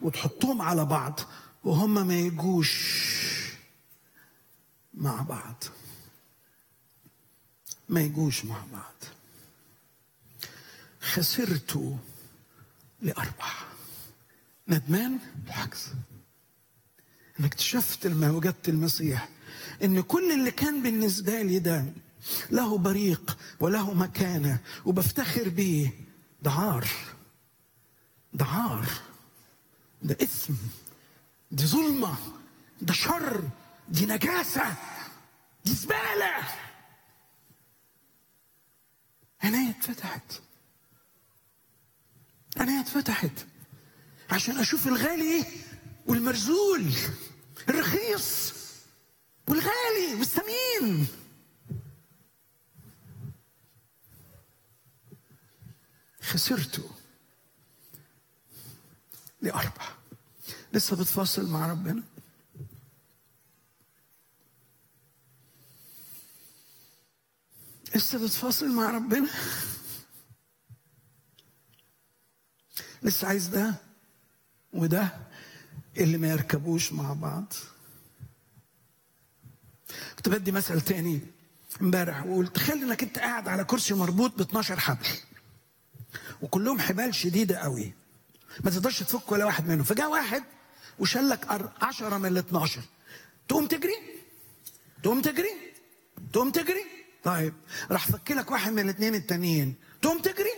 وتحطهم على بعض وهم ما يجوش مع بعض ما يجوش مع بعض خسرت لأربح ندمان بالعكس أنا اكتشفت لما وجدت المسيح إن كل اللي كان بالنسبة لي ده له بريق وله مكانة وبفتخر بيه ده عار ده عار ده إثم دي ظلمة ده شر دي نجاسة دي زبالة عينيا اتفتحت عينيا اتفتحت عشان اشوف الغالي والمرزول الرخيص والغالي والثمين خسرته لأربح لسه بتفاصل مع ربنا لسه بتفاصل مع ربنا لسه عايز ده وده اللي ما يركبوش مع بعض كنت بدي مثل تاني امبارح وقلت تخيل انك انت قاعد على كرسي مربوط ب 12 حبل وكلهم حبال شديده قوي ما تقدرش تفك ولا واحد منهم فجاء واحد وشلك 10 من ال 12 تقوم تجري تقوم تجري تقوم تجري طيب راح فك لك واحد من الاثنين التانيين تقوم تجري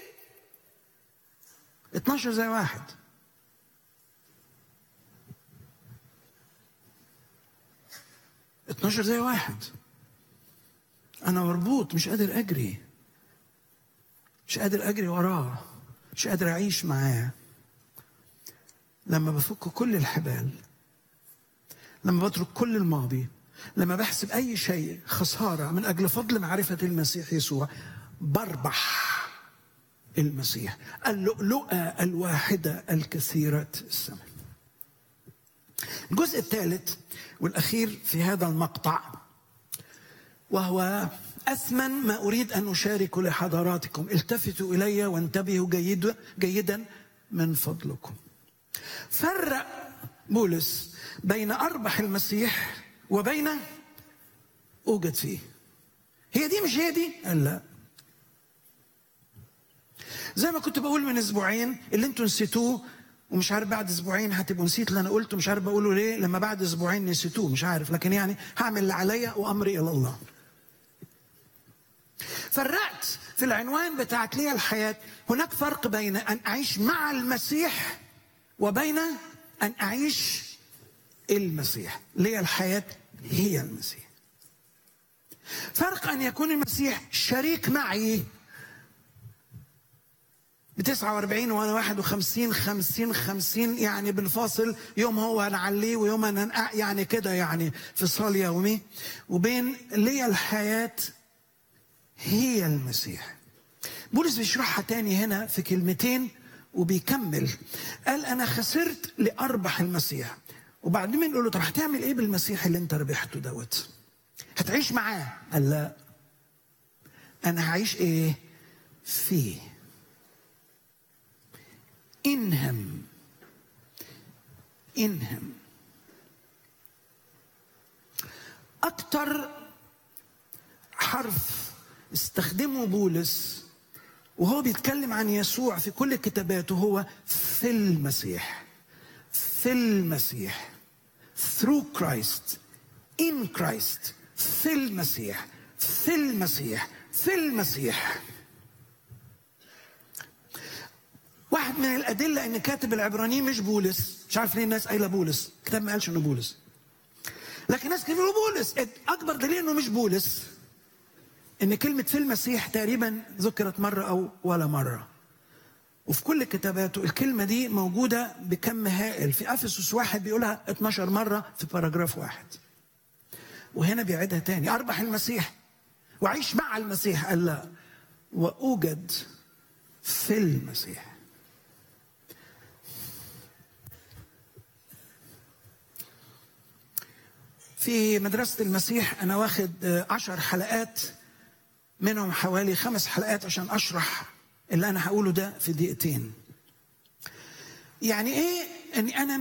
12 زي واحد اتناشر زي واحد انا مربوط مش قادر اجري مش قادر اجري وراه مش قادر اعيش معاه لما بفك كل الحبال لما بترك كل الماضي لما بحسب اي شيء خساره من اجل فضل معرفه المسيح يسوع بربح المسيح اللؤلؤه الواحده الكثيره الثمن الجزء الثالث والاخير في هذا المقطع وهو اثمن ما اريد ان اشارك لحضراتكم التفتوا الي وانتبهوا جيد جيدا من فضلكم فرق بولس بين اربح المسيح وبين اوجد فيه هي دي مش هي دي قال لا زي ما كنت بقول من اسبوعين اللي انتوا نسيتوه ومش عارف بعد اسبوعين هتبقوا نسيت اللي انا قلته مش عارف بقوله ليه لما بعد اسبوعين نسيتوه مش عارف لكن يعني هعمل اللي عليا وامري الى الله فرقت في العنوان بتاعت لي الحياة هناك فرق بين أن أعيش مع المسيح وبين أن أعيش المسيح لي الحياة هي المسيح فرق أن يكون المسيح شريك معي ب 49 وانا 51 50 50 يعني بنفاصل يوم هو نعليه ويوم انا يعني كده يعني فصال يومي وبين لي الحياه هي المسيح بولس بيشرحها تاني هنا في كلمتين وبيكمل قال انا خسرت لاربح المسيح وبعدين بنقول له طب هتعمل ايه بالمسيح اللي انت ربحته دوت هتعيش معاه قال لا انا هعيش ايه فيه انهم انهم اكتر حرف استخدمه بولس وهو بيتكلم عن يسوع في كل كتاباته هو في المسيح في المسيح through Christ in Christ في المسيح في المسيح في المسيح واحد من الأدلة إن كاتب العبرانيين مش بولس مش عارف ليه الناس قايلة بولس الكتاب ما قالش إنه بولس لكن ناس كتير بولس أكبر دليل إنه مش بولس ان كلمه في المسيح تقريبا ذكرت مره او ولا مره وفي كل كتاباته الكلمة دي موجودة بكم هائل في أفسس واحد بيقولها 12 مرة في باراجراف واحد وهنا بيعيدها تاني أربح المسيح وعيش مع المسيح قال لا وأوجد في المسيح في مدرسة المسيح أنا واخد عشر حلقات منهم حوالي خمس حلقات عشان اشرح اللي انا هقوله ده في دقيقتين يعني ايه اني انا